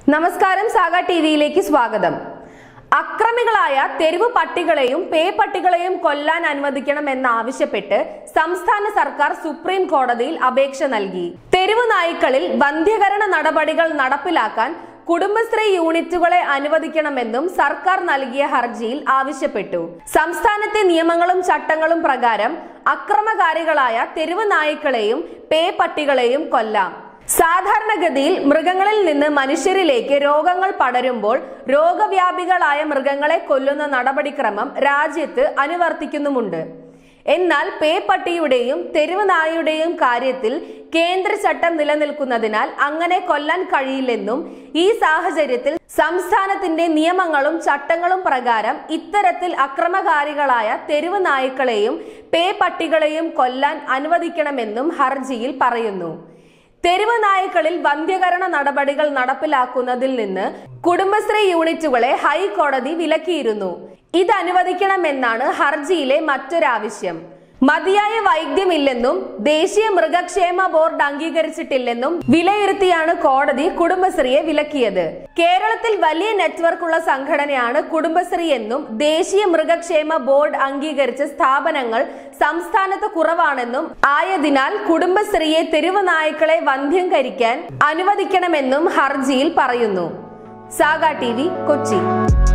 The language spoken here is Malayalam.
നമസ്കാരം സാഗ ടിവിയിലേക്ക് സ്വാഗതം അക്രമികളായ തെരുവ് പട്ടികളെയും പേ പട്ടികളെയും കൊല്ലാൻ അനുവദിക്കണമെന്നാവശ്യപ്പെട്ട് സംസ്ഥാന സർക്കാർ സുപ്രീം കോടതിയിൽ അപേക്ഷ നൽകി തെരുവ് നായ്ക്കളിൽ വന്ധ്യകരണ നടപടികൾ നടപ്പിലാക്കാൻ കുടുംബശ്രീ യൂണിറ്റുകളെ അനുവദിക്കണമെന്നും സർക്കാർ നൽകിയ ഹർജിയിൽ ആവശ്യപ്പെട്ടു സംസ്ഥാനത്തെ നിയമങ്ങളും ചട്ടങ്ങളും പ്രകാരം അക്രമകാരികളായ തെരുവ് നായ്ക്കളെയും പേ പട്ടികളെയും കൊല്ലാം സാധാരണഗതിയിൽ മൃഗങ്ങളിൽ നിന്ന് മനുഷ്യരിലേക്ക് രോഗങ്ങൾ പടരുമ്പോൾ രോഗവ്യാപികളായ മൃഗങ്ങളെ കൊല്ലുന്ന നടപടിക്രമം രാജ്യത്ത് അനുവർത്തിക്കുന്നുമുണ്ട് എന്നാൽ പേപ്പട്ടിയുടെയും തെരുവ് നായയുടെയും കാര്യത്തിൽ കേന്ദ്ര ചട്ടം നിലനിൽക്കുന്നതിനാൽ അങ്ങനെ കൊല്ലാൻ കഴിയില്ലെന്നും ഈ സാഹചര്യത്തിൽ സംസ്ഥാനത്തിന്റെ നിയമങ്ങളും ചട്ടങ്ങളും പ്രകാരം ഇത്തരത്തിൽ അക്രമകാരികളായ തെരുവ് നായ്ക്കളെയും പേപ്പട്ടികളെയും കൊല്ലാൻ അനുവദിക്കണമെന്നും ഹർജിയിൽ പറയുന്നു തെരുവ് നായ്ക്കളിൽ വന്ധ്യകരണ നടപടികൾ നടപ്പിലാക്കുന്നതിൽ നിന്ന് കുടുംബശ്രീ യൂണിറ്റുകളെ ഹൈക്കോടതി വിലക്കിയിരുന്നു ഇത് അനുവദിക്കണമെന്നാണ് ഹർജിയിലെ മറ്റൊരാവശ്യം മതിയായ വൈദ്യമില്ലെന്നും ദേശീയ മൃഗക്ഷേമ ബോർഡ് അംഗീകരിച്ചിട്ടില്ലെന്നും വിലയിരുത്തിയാണ് കോടതി കുടുംബശ്രീയെ വിലക്കിയത് കേരളത്തിൽ വലിയ നെറ്റ്വർക്കുള്ള സംഘടനയാണ് കുടുംബശ്രീ എന്നും ദേശീയ മൃഗക്ഷേമ ബോർഡ് അംഗീകരിച്ച സ്ഥാപനങ്ങൾ സംസ്ഥാനത്ത് കുറവാണെന്നും ആയതിനാൽ കുടുംബശ്രീയെ തെരുവ് നായ്ക്കളെ വന്ധ്യംകരിക്കാൻ അനുവദിക്കണമെന്നും ഹർജിയിൽ പറയുന്നു സാഗ ടി കൊച്ചി